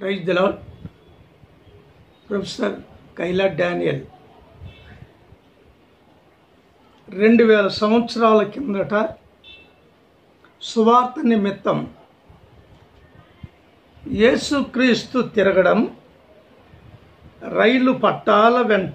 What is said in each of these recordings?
praise the Lord professor Kyla Daniel రెండు వేల సంవత్సరాల కిందట సువార్త నిమిత్తం యేసుక్రీస్తు తిరగడం రైలు పట్టాల వెంట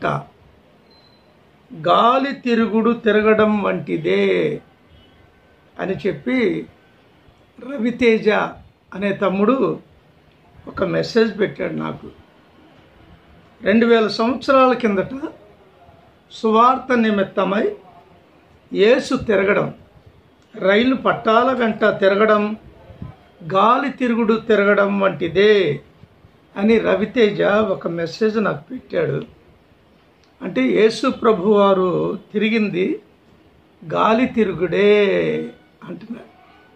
గాలి తిరుగుడు తిరగడం వంటిదే అని చెప్పి రవితేజ అనే తమ్ముడు ఒక మెసేజ్ పెట్టాడు నాకు రెండు వేల సంవత్సరాల కిందట సువార్త నిమిత్తమై యేసు తిరగడం రైలు పట్టాల వెంట తిరగడం గాలి తిరుగుడు తిరగడం వంటిదే అని రవితేజ ఒక మెసేజ్ నాకు పెట్టాడు అంటే యేసు ప్రభు వారు తిరిగింది గాలి తిరుగుడే అంటున్నాడు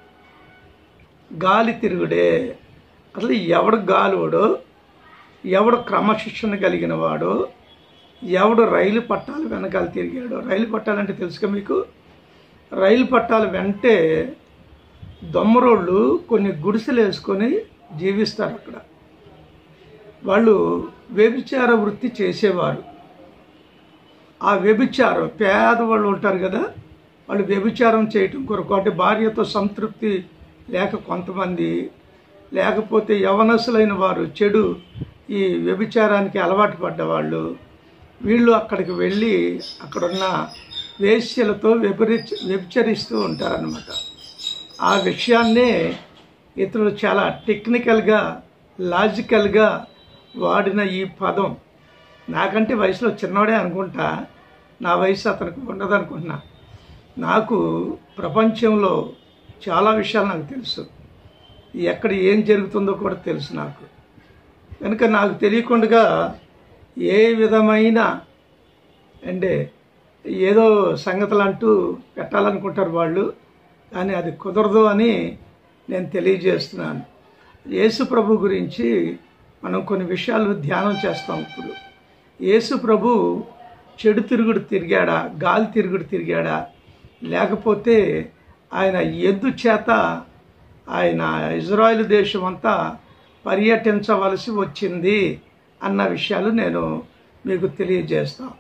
గాలి తిరుగుడే అసలు ఎవడు గాలివాడో ఎవడు క్రమశిక్షణ కలిగిన వాడో ఎవడు రైలు పట్టాలు వెనకాల తిరిగాడో రైలు పట్టాలంటే తెలుసుగా మీకు రైలు పట్టాలు వెంటే దొమ్మరోళ్ళు కొన్ని గుడిసెలు వేసుకొని జీవిస్తారు అక్కడ వాళ్ళు వ్యభిచార వృత్తి చేసేవారు ఆ వ్యభిచారం పేదవాళ్ళు ఉంటారు కదా వాళ్ళు వ్యభిచారం చేయటం కొరకు అంటే భార్యతో సంతృప్తి లేక కొంతమంది లేకపోతే యవనసులైన వారు చెడు ఈ వ్యభిచారానికి అలవాటు పడ్డవాళ్ళు వీళ్ళు అక్కడికి వెళ్ళి అక్కడున్న వేశ్యలతో వ్యభిచ వ్యభిచరిస్తూ ఉంటారనమాట ఆ విషయాన్నే ఇతరులు చాలా టెక్నికల్గా లాజికల్గా వాడిన ఈ పదం నాకంటే వయసులో చిన్నవాడే అనుకుంటా నా వయసు అతనికి ఉండదు అనుకుంటున్నా నాకు ప్రపంచంలో చాలా విషయాలు నాకు తెలుసు ఎక్కడ ఏం జరుగుతుందో కూడా తెలుసు నాకు కనుక నాకు తెలియకుండా ఏ విధమైన అంటే ఏదో సంగతులు అంటూ పెట్టాలనుకుంటారు వాళ్ళు కానీ అది కుదరదు అని నేను తెలియజేస్తున్నాను యేసు ప్రభు గురించి మనం కొన్ని విషయాలు ధ్యానం చేస్తాం ఇప్పుడు యేసు ప్రభు చెడు తిరుగుడు తిరిగాడా గాలి తిరుగుడు తిరిగాడా లేకపోతే ఆయన ఎద్దు చేత ఆయన ఇజ్రాయెల్ దేశం అంతా పర్యటించవలసి వచ్చింది అన్న విషయాలు నేను మీకు తెలియజేస్తాను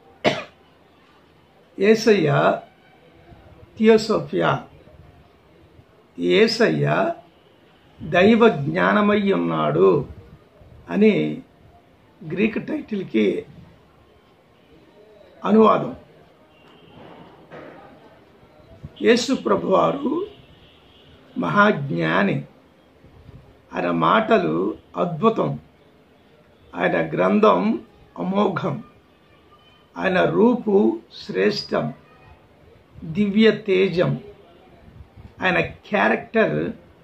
ఏసయ్య థియోసోఫియా ఏసయ్య దైవ జ్ఞానమై ఉన్నాడు అని గ్రీక్ టైటిల్కి అనువాదం యేసు ప్రభువారు మహాజ్ఞాని ఆయన మాటలు అద్భుతం ఆయన గ్రంథం అమోఘం ఆయన రూపు శ్రేష్టం దివ్య తేజం ఆయన క్యారెక్టర్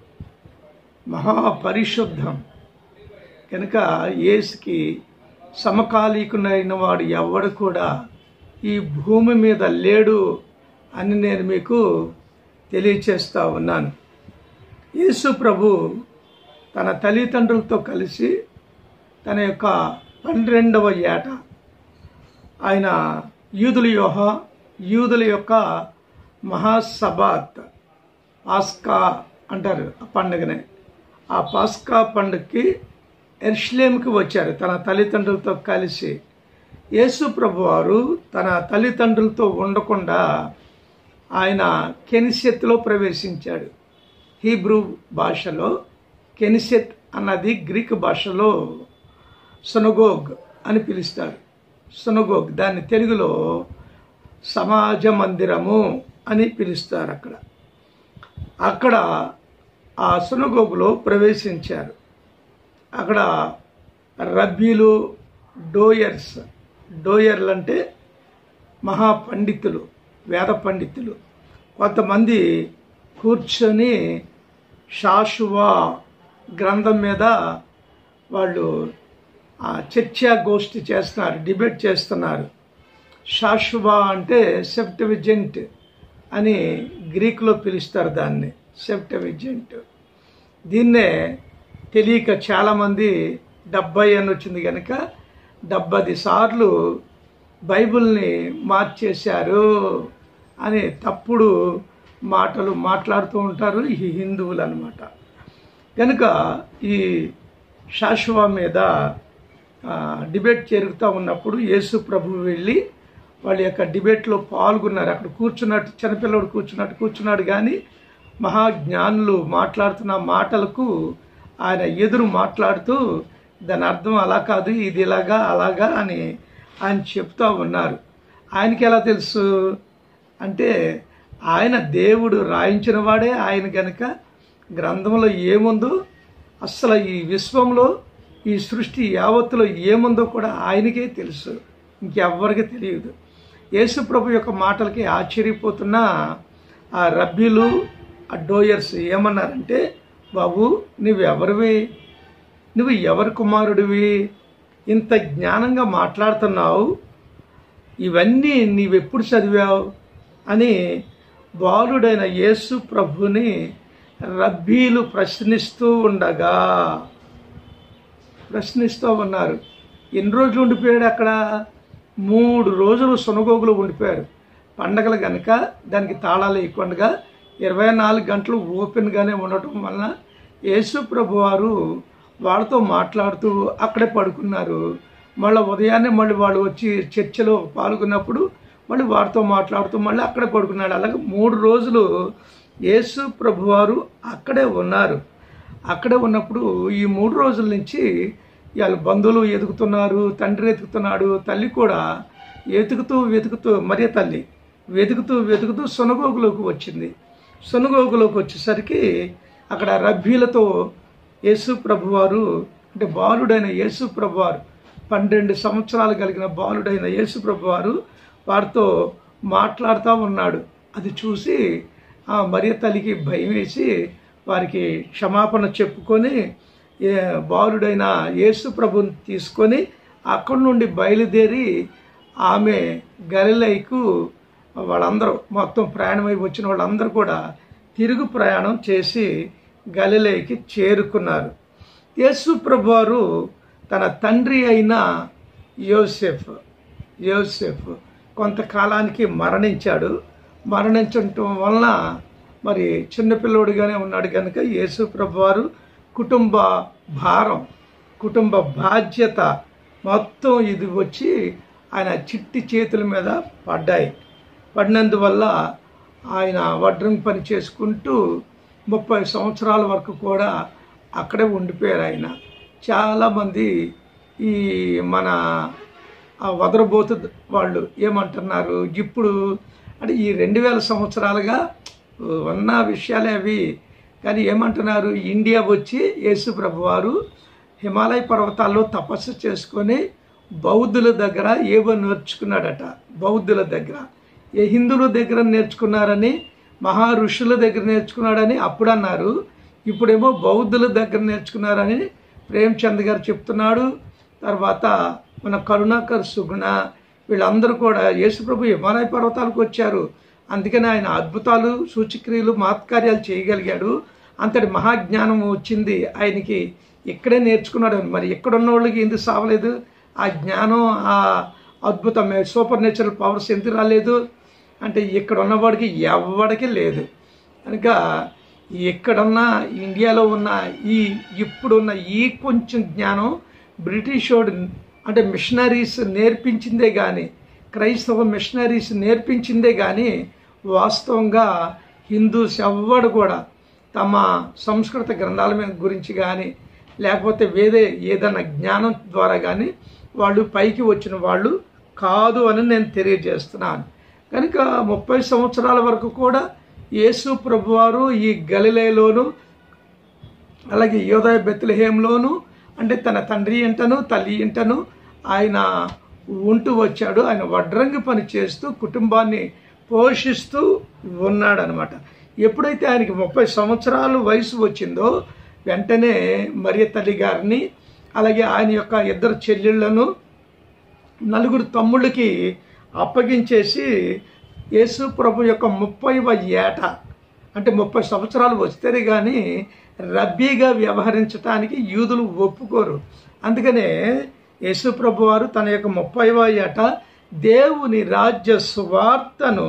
మహాపరిశుద్ధం కనుక యేసుకి సమకాలీకునైన వాడు ఎవడు కూడా ఈ భూమి మీద లేడు అని నేను మీకు తెలియచేస్తా ఉన్నాను యేసు ప్రభు తన తల్లిదండ్రులతో కలిసి తన యొక్క పన్నెండవ ఏట ఆయన యూదుల యోహ యూదుల యొక్క మహాసబాత్ పాస్కా అంటారు ఆ పండుగనే ఆ పాస్కా పండుగకి ఎర్ష్లేమ్కి వచ్చారు తన తల్లిదండ్రులతో కలిసి యేసు ప్రభు వారు తన తల్లిదండ్రులతో ఉండకుండా ఆయన కెనిసెత్లో ప్రవేశించాడు హీబ్రూ భాషలో కెనిసెత్ అన్నది గ్రీక్ భాషలో సునగోగ్ అని పిలుస్తారు సునగోగ్ దాన్ని తెలుగులో సమాజ మందిరము అని పిలుస్తారు అక్కడ అక్కడ ఆ సునగోగులో ప్రవేశించారు అక్కడ రబ్బీలు డోయర్స్ డోయర్లు అంటే మహాపండితులు వేద పండితులు కొంతమంది కూర్చొని షాషువా గ్రంథం మీద వాళ్ళు చర్చా గోష్ఠి చేస్తున్నారు డిబేట్ చేస్తున్నారు షాషువా అంటే సెప్టవిజెంట్ అని గ్రీక్లో పిలుస్తారు దాన్ని సెప్టవిజెంట్ దీన్నే తెలియక చాలామంది డెబ్బై అని వచ్చింది కనుక డెబ్బది సార్లు బైబిల్ని మార్చేశారు అని తప్పుడు మాటలు మాట్లాడుతూ ఉంటారు ఈ హిందువులు అనమాట కనుక ఈ శాశ్వా మీద ఆ, డిబేట్ జరుగుతూ ఉన్నప్పుడు యేసు ప్రభు వెళ్ళి వాళ్ళ యొక్క డిబేట్లో పాల్గొన్నారు అక్కడ కూర్చున్నట్టు చిన్నపిల్లడు కూర్చున్నట్టు కూర్చున్నాడు కానీ మహాజ్ఞానులు మాట్లాడుతున్న మాటలకు ఆయన ఎదురు మాట్లాడుతూ దాని అర్థం అలా కాదు ఇది ఇలాగా అలాగా అని ఆయన చెప్తా ఉన్నారు ఆయనకి ఎలా తెలుసు అంటే ఆయన దేవుడు రాయించిన వాడే ఆయన గనక గ్రంథంలో ఏముందో అసలు ఈ విశ్వంలో ఈ సృష్టి యావత్తులో ఏముందో కూడా ఆయనకే తెలుసు ఇంకెవ్వరికి తెలియదు యేసు ప్రభు యొక్క మాటలకి ఆశ్చర్యపోతున్న ఆ రబ్బీలు ఆ డోయర్స్ ఏమన్నారంటే బాబు నువ్వెవరివి నువ్వు ఎవరి కుమారుడివి ఇంత జ్ఞానంగా మాట్లాడుతున్నావు ఇవన్నీ నీవెప్పుడు చదివావు అని బాలుడైన యేసు ప్రభుని రబ్బీలు ప్రశ్నిస్తూ ఉండగా ప్రశ్నిస్తూ ఉన్నారు ఎన్ని రోజులు ఉండిపోయాడు అక్కడ మూడు రోజులు సునగోగులు ఉండిపోయారు పండగలు కనుక దానికి తాళాలు ఇవ్వకుండా ఇరవై నాలుగు గంటలు ఓపెన్గానే ఉండటం వలన యేసు ప్రభు వారు వాళ్ళతో మాట్లాడుతూ అక్కడే పడుకున్నారు మళ్ళీ ఉదయాన్నే మళ్ళీ వాళ్ళు వచ్చి చర్చలో పాల్గొన్నప్పుడు మళ్ళీ వారితో మాట్లాడుతూ మళ్ళీ అక్కడే పడుకున్నాడు అలాగే మూడు రోజులు యేసు ప్రభువారు అక్కడే ఉన్నారు అక్కడే ఉన్నప్పుడు ఈ మూడు రోజుల నుంచి వాళ్ళ బంధువులు ఎదుగుతున్నారు తండ్రి ఎదుగుతున్నాడు తల్లి కూడా ఎతుకుతూ వెతుకుతూ మరియ తల్లి వెతుకుతూ వెతుకుతూ సునగోగులోకి వచ్చింది సునగోగులోకి వచ్చేసరికి అక్కడ రబ్బీలతో యేసు ప్రభువారు అంటే బాలుడైన యేసు ప్రభువారు పన్నెండు సంవత్సరాలు కలిగిన బాలుడైన యేసు ప్రభువారు వారితో మాట్లాడుతూ ఉన్నాడు అది చూసి ఆ మరియ తల్లికి భయం వేసి వారికి క్షమాపణ చెప్పుకొని ఏ బాలుడైన యేసు ప్రభుని తీసుకొని అక్కడి నుండి బయలుదేరి ఆమె గలిలైకు వాళ్ళందరూ మొత్తం ప్రయాణమై వచ్చిన వాళ్ళందరూ కూడా తిరుగు ప్రయాణం చేసి గలిలైకి చేరుకున్నారు యేసు ప్రభువారు తన తండ్రి అయిన యోసెఫ్ యోసెఫ్ కొంతకాలానికి మరణించాడు మరణించటం వలన మరి చిన్నపిల్లోడిగానే ఉన్నాడు కనుక యేసు ప్రభువారు కుటుంబ భారం కుటుంబ బాధ్యత మొత్తం ఇది వచ్చి ఆయన చిట్టి చేతుల మీద పడ్డాయి పడినందువల్ల ఆయన వడ్రంగి పని చేసుకుంటూ ముప్పై సంవత్సరాల వరకు కూడా అక్కడే ఉండిపోయారు ఆయన చాలామంది ఈ మన ఆ వదరబోతు వాళ్ళు ఏమంటున్నారు ఇప్పుడు అంటే ఈ రెండు వేల సంవత్సరాలుగా ఉన్న విషయాలే అవి కానీ ఏమంటున్నారు ఇండియా వచ్చి యేసు ప్రభు వారు హిమాలయ పర్వతాల్లో తపస్సు చేసుకొని బౌద్ధుల దగ్గర ఏవో నేర్చుకున్నాడట బౌద్ధుల దగ్గర ఏ హిందువుల దగ్గర నేర్చుకున్నారని మహా ఋషుల దగ్గర నేర్చుకున్నాడని అప్పుడు అన్నారు ఇప్పుడేమో బౌద్ధుల దగ్గర నేర్చుకున్నారని ప్రేమ్చంద్ గారు చెప్తున్నాడు తర్వాత మన కరుణాకర్ సుగుణ వీళ్ళందరూ కూడా యేసుప్రభు హిమాలయ పర్వతాలకు వచ్చారు అందుకని ఆయన అద్భుతాలు సూచక్రియలు మహత్కార్యాలు చేయగలిగాడు అంతటి మహాజ్ఞానం వచ్చింది ఆయనకి ఇక్కడే నేర్చుకున్నాడు మరి ఇక్కడ ఉన్న వాళ్ళకి ఎందుకు సావలేదు ఆ జ్ఞానం ఆ అద్భుతం సూపర్ నేచురల్ పవర్స్ ఎందుకు రాలేదు అంటే ఇక్కడ ఉన్నవాడికి ఎవడికి లేదు కనుక ఎక్కడున్న ఇండియాలో ఉన్న ఈ ఇప్పుడున్న ఈ కొంచెం జ్ఞానం బ్రిటిష్ వాడు అంటే మిషనరీస్ నేర్పించిందే కానీ క్రైస్తవ మిషనరీస్ నేర్పించిందే కానీ వాస్తవంగా హిందూస్ ఎవ్వడు కూడా తమ సంస్కృత గ్రంథాల మీద గురించి కానీ లేకపోతే వేరే ఏదైనా జ్ఞానం ద్వారా కానీ వాళ్ళు పైకి వచ్చిన వాళ్ళు కాదు అని నేను తెలియజేస్తున్నాను కనుక ముప్పై సంవత్సరాల వరకు కూడా యేసు ప్రభువారు ఈ గలిలేలోను అలాగే యోదయ బెత్లహేంలోను అంటే తన తండ్రి ఇంటను తల్లి ఇంటను ఆయన ఉంటూ వచ్చాడు ఆయన వడ్రంగి పని చేస్తూ కుటుంబాన్ని పోషిస్తూ ఉన్నాడనమాట ఎప్పుడైతే ఆయనకి ముప్పై సంవత్సరాలు వయసు వచ్చిందో వెంటనే మరియ తల్లి గారిని అలాగే ఆయన యొక్క ఇద్దరు చెల్లెళ్లను నలుగురు తమ్ముళ్ళకి అప్పగించేసి యేసు ప్రభు యొక్క ముప్పైవ ఏట అంటే ముప్పై సంవత్సరాలు వస్తేనే కానీ రబ్బీగా వ్యవహరించడానికి యూదులు ఒప్పుకోరు అందుకనే యేసు ప్రభు వారు తన యొక్క ముప్పైవ ఏట దేవుని రాజ్య సువార్తను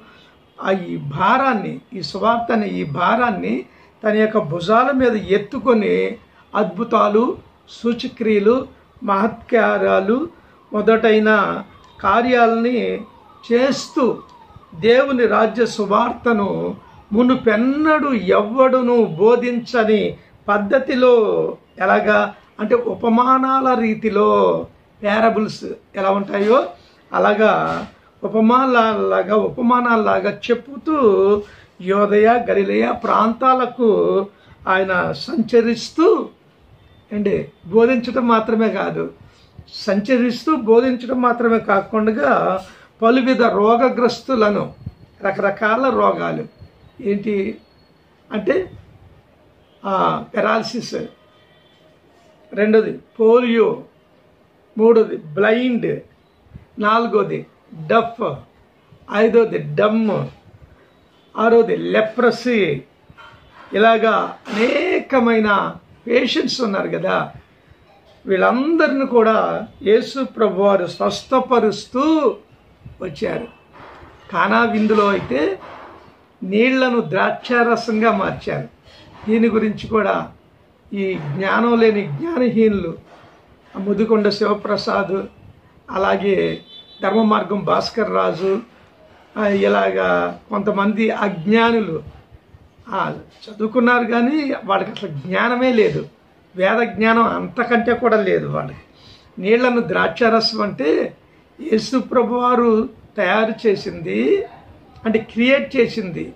ఆ ఈ భారాన్ని ఈ సువార్తని ఈ భారాన్ని తన యొక్క భుజాల మీద ఎత్తుకొని అద్భుతాలు సూచక్రియలు మహత్కార్యాలు మొదటైన కార్యాలని చేస్తూ దేవుని రాజ్య సువార్తను మునుపెన్నడు ఎవ్వడును బోధించని పద్ధతిలో ఎలాగా అంటే ఉపమానాల రీతిలో పారబుల్స్ ఎలా ఉంటాయో అలాగా ఉపమానాలాగా ఉపమానాల్లాగా చెప్పుతూ యోదయ గలిలయ ప్రాంతాలకు ఆయన సంచరిస్తూ అండి బోధించడం మాత్రమే కాదు సంచరిస్తూ బోధించడం మాత్రమే కాకుండా పలువిధ రోగగ్రస్తులను రకరకాల రోగాలు ఏంటి అంటే పెరాలసిస్ రెండోది పోలియో మూడోది బ్లైండ్ నాలుగోది డఫ్ ఐదోది డమ్ ఆరోది లెప్రసీ ఇలాగా అనేకమైన పేషెంట్స్ ఉన్నారు కదా వీళ్ళందరిని కూడా యేసు ప్రభు వారు స్వస్థపరుస్తూ వచ్చారు కానా విందులో అయితే నీళ్లను ద్రాక్షారసంగా మార్చారు దీని గురించి కూడా ఈ జ్ఞానం లేని జ్ఞానహీనులు ముదికొండ శివప్రసాద్ అలాగే ధర్మ మార్గం భాస్కర్ రాజు ఆ, ఇలాగా కొంతమంది అజ్ఞానులు ఆ, చదువుకున్నారు కానీ వాళ్ళకి అసలు జ్ఞానమే లేదు వేద జ్ఞానం అంతకంటే కూడా లేదు వాళ్ళకి నీళ్లను ద్రాక్షారసం అంటే యేసు ప్రభు వారు తయారు చేసింది అంటే క్రియేట్ చేసింది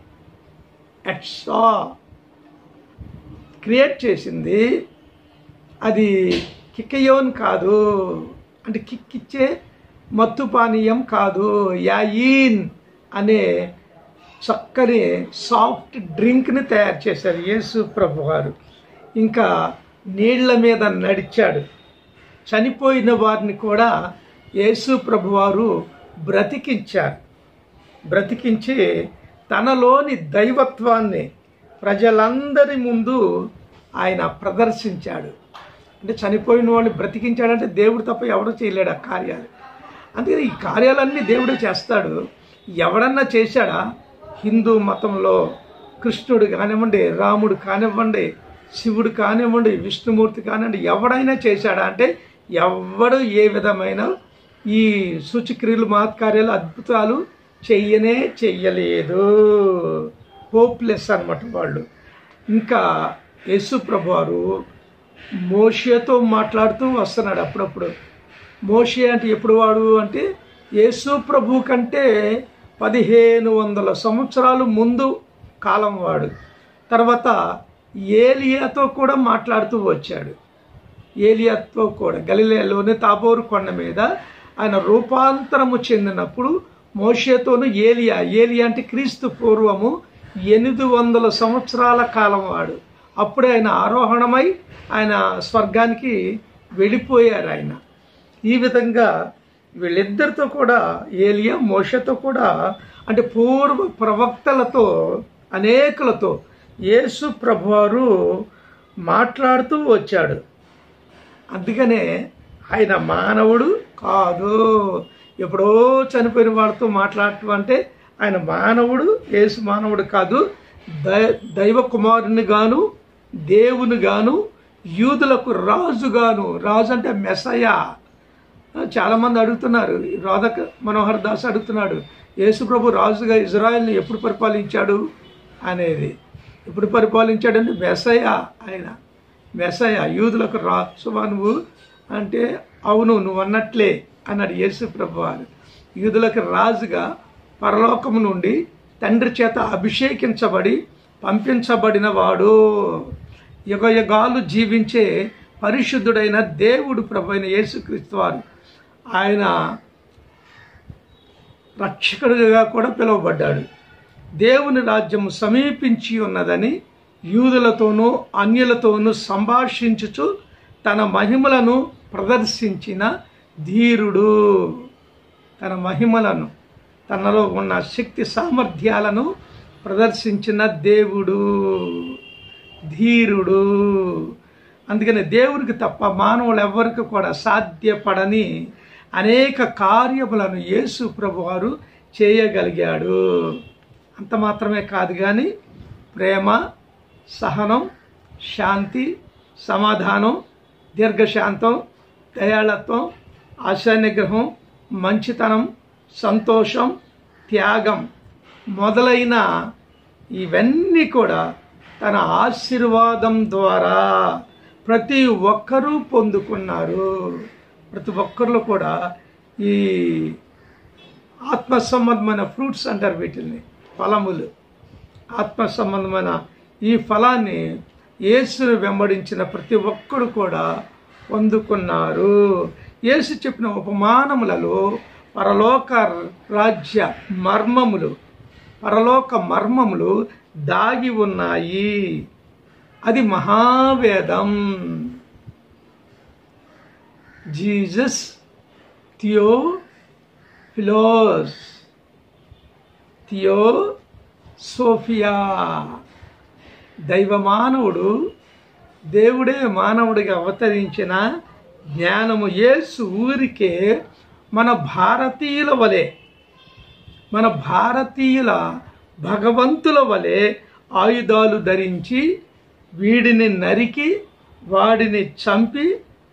ఎట్సా క్రియేట్ చేసింది అది కిక్కయోన్ కాదు అంటే కిక్కిచ్చే మత్తు పానీయం కాదు యాయిన్ అనే చక్కని సాఫ్ట్ డ్రింక్ని తయారు చేశారు యేసు ప్రభు వారు ఇంకా నీళ్ల మీద నడిచాడు చనిపోయిన వారిని కూడా యేసు ప్రభువారు బ్రతికించారు బ్రతికించి తనలోని దైవత్వాన్ని ప్రజలందరి ముందు ఆయన ప్రదర్శించాడు అంటే చనిపోయిన వాళ్ళని బ్రతికించాడంటే దేవుడు తప్ప ఎవడో చేయలేడు ఆ కార్యాలు అందుకని ఈ కార్యాలన్నీ దేవుడే చేస్తాడు ఎవడన్నా చేశాడా హిందూ మతంలో కృష్ణుడు కానివ్వండి రాముడు కానివ్వండి శివుడు కానివ్వండి విష్ణుమూర్తి కానివ్వండి ఎవడైనా చేశాడా అంటే ఎవడు ఏ విధమైన ఈ సూచక్రియలు మహత్కార్యాలు అద్భుతాలు చెయ్యనే చెయ్యలేదు హోప్లెస్ అన్నమాట వాళ్ళు ఇంకా యేసు ప్రభువారు మోషేతో మాట్లాడుతూ వస్తున్నాడు అప్పుడప్పుడు మోషే అంటే ఎప్పుడు వాడు అంటే యేసు ప్రభు కంటే పదిహేను వందల సంవత్సరాలు ముందు కాలం వాడు తర్వాత ఏలియాతో కూడా మాట్లాడుతూ వచ్చాడు ఏలియాతో కూడా గలిలేలోని తాబోరు కొండ మీద ఆయన రూపాంతరము చెందినప్పుడు మోషేతోను ఏలియా ఏలియా అంటే క్రీస్తు పూర్వము ఎనిమిది వందల సంవత్సరాల కాలం వాడు అప్పుడే ఆయన ఆరోహణమై ఆయన స్వర్గానికి వెళ్ళిపోయారు ఆయన ఈ విధంగా వీళ్ళిద్దరితో కూడా ఏలియా మోషతో కూడా అంటే పూర్వ ప్రవక్తలతో అనేకులతో యేసు ప్రభువారు మాట్లాడుతూ వచ్చాడు అందుకనే ఆయన మానవుడు కాదు ఎప్పుడో చనిపోయిన వాళ్ళతో మాట్లాడటం అంటే ఆయన మానవుడు యేసు మానవుడు కాదు దై దైవ కుమారుని గాను దేవుని గాను యూదులకు రాజుగాను రాజు అంటే మెసయ చాలామంది అడుగుతున్నారు రాధక మనోహర్ దాస్ అడుగుతున్నాడు యేసు ప్రభు రాజుగా ఇజ్రాయెల్ని ఎప్పుడు పరిపాలించాడు అనేది ఎప్పుడు పరిపాలించాడంటే మెసయ ఆయన మెసయ యూదులకు రాసువా నువ్వు అంటే అవును నువ్వు అన్నట్లే అన్నాడు యేసు ప్రభు వారు యూదులకు రాజుగా పరలోకము నుండి తండ్రి చేత అభిషేకించబడి పంపించబడిన వాడు యుగ యుగాలు జీవించే పరిశుద్ధుడైన దేవుడు ప్రభు అయిన యేసుక్రీస్తు వారు ఆయన రక్షకుడిగా కూడా పిలువబడ్డాడు దేవుని రాజ్యం సమీపించి ఉన్నదని యూదులతోనూ అన్యులతోనూ సంభాషించుచు తన మహిమలను ప్రదర్శించిన ధీరుడు తన మహిమలను తనలో ఉన్న శక్తి సామర్థ్యాలను ప్రదర్శించిన దేవుడు ధీరుడు అందుకని దేవునికి తప్ప మానవులు ఎవ్వరికి కూడా సాధ్యపడని అనేక కార్యములను యేసు ప్రభువారు చేయగలిగాడు అంత మాత్రమే కాదు కానీ ప్రేమ సహనం శాంతి సమాధానం దీర్ఘశాంతం దయాళత్వం ఆశానిగ్రహం మంచితనం సంతోషం త్యాగం మొదలైన ఇవన్నీ కూడా తన ఆశీర్వాదం ద్వారా ప్రతి ఒక్కరూ పొందుకున్నారు ప్రతి ఒక్కరిలో కూడా ఈ ఆత్మ సంబంధమైన ఫ్రూట్స్ అంటారు వీటిని ఫలములు ఆత్మ సంబంధమైన ఈ ఫలాన్ని యేసును వెంబడించిన ప్రతి ఒక్కరు కూడా పొందుకున్నారు యేసు చెప్పిన ఉపమానములలో పరలోక రాజ్య మర్మములు పరలోక మర్మములు దాగి ఉన్నాయి అది మహావేదం Jesus Theophilus Theosophia దైవ మానవుడు దేవుడే మానవుడిగా అవతరించిన జ్ఞానము యేసు ఊరికే మన భారతీయుల వలె మన భారతీయుల భగవంతుల వలె ఆయుధాలు ధరించి వీడిని నరికి వాడిని చంపి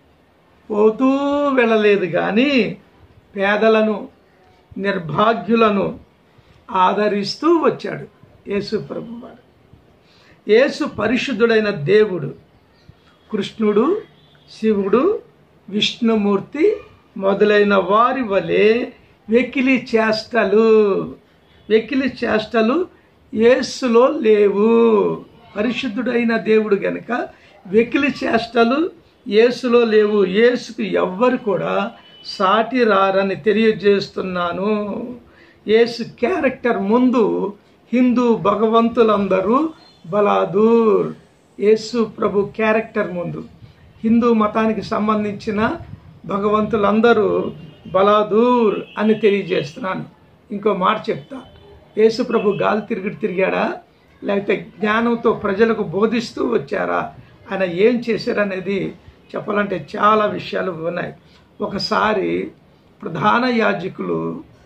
పోతూ వెళ్ళలేదు కానీ పేదలను నిర్భాగ్యులను ఆదరిస్తూ వచ్చాడు యేసు ప్రభువారు యేసు పరిశుద్ధుడైన దేవుడు కృష్ణుడు శివుడు విష్ణుమూర్తి మొదలైన వారి వలె వెకిలి చేష్టలు వెకిలి చేష్టలు యేసులో లేవు పరిశుద్ధుడైన దేవుడు గనుక వెకిలి చేష్టలు యేసులో లేవు యేసుకు ఎవ్వరు కూడా సాటి రారని తెలియజేస్తున్నాను యేసు క్యారెక్టర్ ముందు హిందూ భగవంతులందరూ బలాదూర్ యేసు ప్రభు క్యారెక్టర్ ముందు హిందూ మతానికి సంబంధించిన భగవంతులందరూ బలాదూర్ అని తెలియజేస్తున్నాను ఇంకో మాట చెప్తా యేసు ప్రభు గాలి తిరుగుడు తిరిగాడా లేకపోతే జ్ఞానంతో ప్రజలకు బోధిస్తూ వచ్చారా ఆయన ఏం చేశారనేది చెప్పాలంటే చాలా విషయాలు ఉన్నాయి ఒకసారి ప్రధాన యాజకులు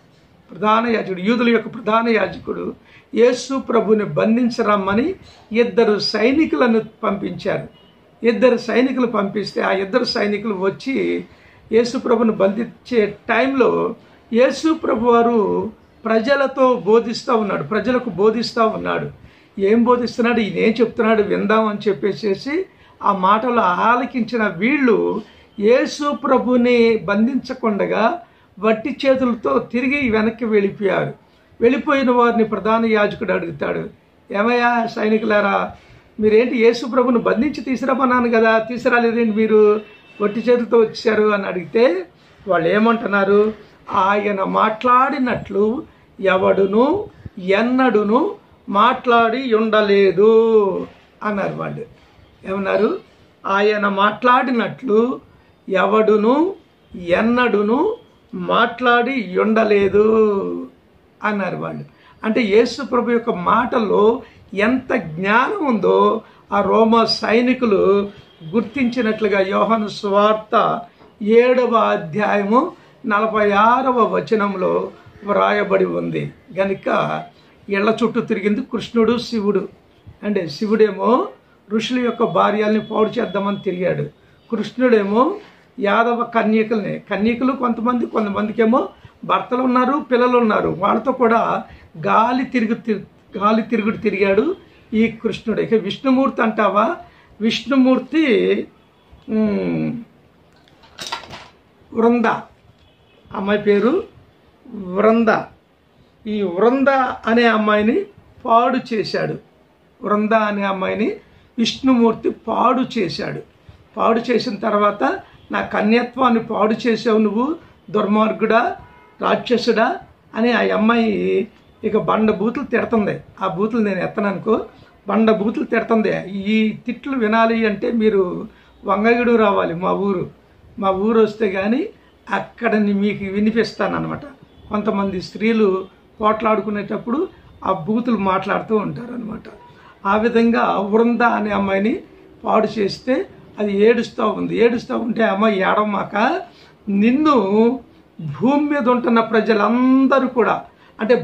ప్రధాన యాజకుడు యూదుల యొక్క ప్రధాన యాజకుడు యేసు ప్రభుని బంధించరమ్మని ఇద్దరు సైనికులను పంపించారు ఇద్దరు సైనికులు పంపిస్తే ఆ ఇద్దరు సైనికులు వచ్చి యేసు ప్రభుని బంధించే టైంలో యేసు ప్రభు వారు ప్రజలతో బోధిస్తూ ఉన్నాడు ప్రజలకు బోధిస్తూ ఉన్నాడు ఏం బోధిస్తున్నాడు ఈయన ఏం చెప్తున్నాడు విందాం అని చెప్పేసేసి ఆ మాటలు ఆలకించిన వీళ్ళు యేసు ప్రభుని బంధించకుండగా వట్టి చేతులతో తిరిగి వెనక్కి వెళ్ళిపోయారు వెళ్ళిపోయిన వారిని ప్రధాన యాజకుడు అడుగుతాడు ఏమయ్యా సైనికులారా మీరేంటి యేసు ప్రభుని బంధించి తీసుకురమ్మన్నాను కదా తీసుకురాలేదేంటి మీరు వట్టి చేతులతో వచ్చారు అని అడిగితే వాళ్ళు ఏమంటున్నారు ఆయన మాట్లాడినట్లు ఎవడును ఎన్నడును మాట్లాడి ఉండలేదు అన్నారు వాళ్ళు ఏమన్నారు ఆయన మాట్లాడినట్లు ఎవడును ఎన్నడును మాట్లాడి ఉండలేదు అన్నారు వాళ్ళు అంటే యేసు ప్రభు యొక్క మాటలో ఎంత జ్ఞానం ఉందో ఆ రోమా సైనికులు గుర్తించినట్లుగా యోహను స్వార్త ఏడవ అధ్యాయము నలభై ఆరవ వచనంలో వ్రాయబడి ఉంది గనుక ఇళ్ల చుట్టూ తిరిగింది కృష్ణుడు శివుడు అంటే శివుడేమో ఋషుల యొక్క భార్యల్ని పాడు చేద్దామని తిరిగాడు కృష్ణుడేమో యాదవ కన్యకుల్ని కన్యకులు కొంతమంది కొంతమందికేమో భర్తలు ఉన్నారు పిల్లలు ఉన్నారు వాళ్ళతో కూడా గాలి తిరుగు తి- గాలి తిరుగుడు తిరిగాడు ఈ కృష్ణుడు ఇక విష్ణుమూర్తి అంటావా విష్ణుమూర్తి ఉమ్, వృంద అమ్మాయి పేరు వృంద ఈ వృంద అనే అమ్మాయిని పాడు చేశాడు వృంద అనే అమ్మాయిని విష్ణుమూర్తి పాడు చేశాడు పాడు చేసిన తర్వాత నా కన్యత్వాన్ని పాడు చేసావు నువ్వు దుర్మార్గుడా రాక్షసుడా అని ఆ అమ్మాయి ఇక బండ బూతులు తిడుతుంది ఆ బూతులు నేను ఎత్తననుకో బండ బూతులు తిడుతుంది ఈ తిట్లు వినాలి అంటే మీరు వంగగిడు రావాలి మా ఊరు మా ఊరు వస్తే కానీ అక్కడ మీకు వినిపిస్తాను అనమాట కొంతమంది స్త్రీలు పోట్లాడుకునేటప్పుడు ఆ బూతులు మాట్లాడుతూ ఉంటారు అనమాట ఆ విధంగా వృంద అనే అమ్మాయిని పాడు చేస్తే అది ఏడుస్తూ ఉంది ఏడుస్తూ ఉంటే ఆ అమ్మాయి ఏడమాక నిన్ను భూమి మీద ఉంటున్న ప్రజలందరూ కూడా అంటే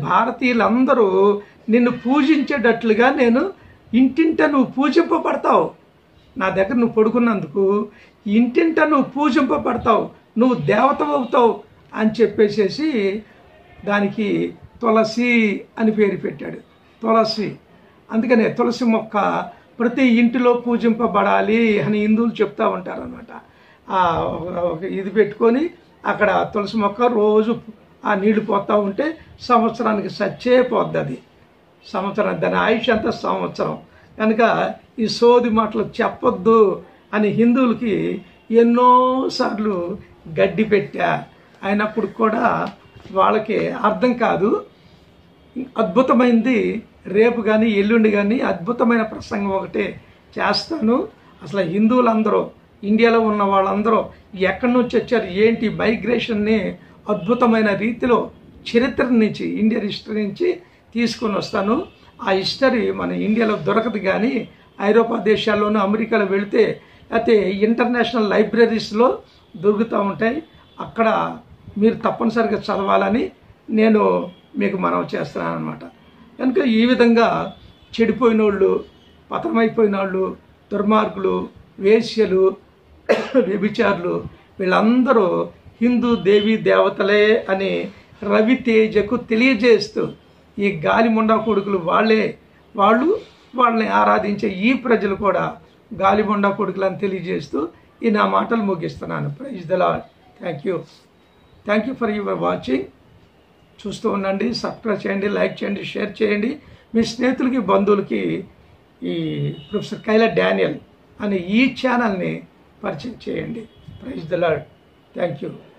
భారతీయులందరూ నిన్ను పూజించేటట్లుగా నేను ఇంటింట నువ్వు పూజింపబడతావు నా దగ్గర నువ్వు పడుకున్నందుకు ఇంటింట నువ్వు పూజింపబడతావు నువ్వు దేవత అవుతావు అని చెప్పేసేసి దానికి తులసి అని పేరు పెట్టాడు తులసి అందుకనే తులసి మొక్క ప్రతి ఇంటిలో పూజింపబడాలి అని హిందువులు చెప్తా ఉంటారు అనమాట ఇది పెట్టుకొని అక్కడ తులసి మొక్క రోజు ఆ నీళ్లు పోతూ ఉంటే సంవత్సరానికి సచ్చే పోద్ది అది సంవత్సరం దాని ఆయుష్ అంతా సంవత్సరం కనుక ఈ సోది మాటలు చెప్పొద్దు అని హిందువులకి ఎన్నోసార్లు గడ్డి పెట్టా అయినప్పుడు కూడా వాళ్ళకి అర్థం కాదు అద్భుతమైంది రేపు కానీ ఎల్లుండి కానీ అద్భుతమైన ప్రసంగం ఒకటే చేస్తాను అసలు హిందువులందరూ ఇండియాలో ఉన్న వాళ్ళందరూ ఎక్కడి నుంచి వచ్చారు ఏంటి మైగ్రేషన్ని అద్భుతమైన రీతిలో చరిత్ర నుంచి ఇండియన్ హిస్టరీ నుంచి తీసుకొని వస్తాను ఆ హిస్టరీ మన ఇండియాలో దొరకదు కానీ ఐరోపా దేశాల్లోనూ అమెరికాలో వెళితే అయితే ఇంటర్నేషనల్ లైబ్రరీస్లో దొరుకుతూ ఉంటాయి అక్కడ మీరు తప్పనిసరిగా చదవాలని నేను మీకు మనవి చేస్తున్నాను అనమాట కనుక ఈ విధంగా చెడిపోయిన వాళ్ళు పతనమైపోయిన వాళ్ళు దుర్మార్గులు వేశ్యలు వ్యభిచారులు వీళ్ళందరూ హిందూ దేవి దేవతలే అని రవితేజకు తెలియజేస్తూ ఈ గాలి ముండా కొడుకులు వాళ్ళే వాళ్ళు వాళ్ళని ఆరాధించే ఈ ప్రజలు కూడా గాలి ముండా కొడుకులు అని తెలియజేస్తూ ఈ నా మాటలు ముగిస్తున్నాను praise the Lord thank you thank you for your watching చూస్తూ ఉండండి సబ్స్క్రైబ్ చేయండి లైక్ చేయండి షేర్ చేయండి మీ స్నేహితులకి బంధువులకి ఈ ప్రొఫెసర్ కైలా డానియల్ అనే ఈ ఛానల్ని పరిచయం చేయండి praise the Lord thank you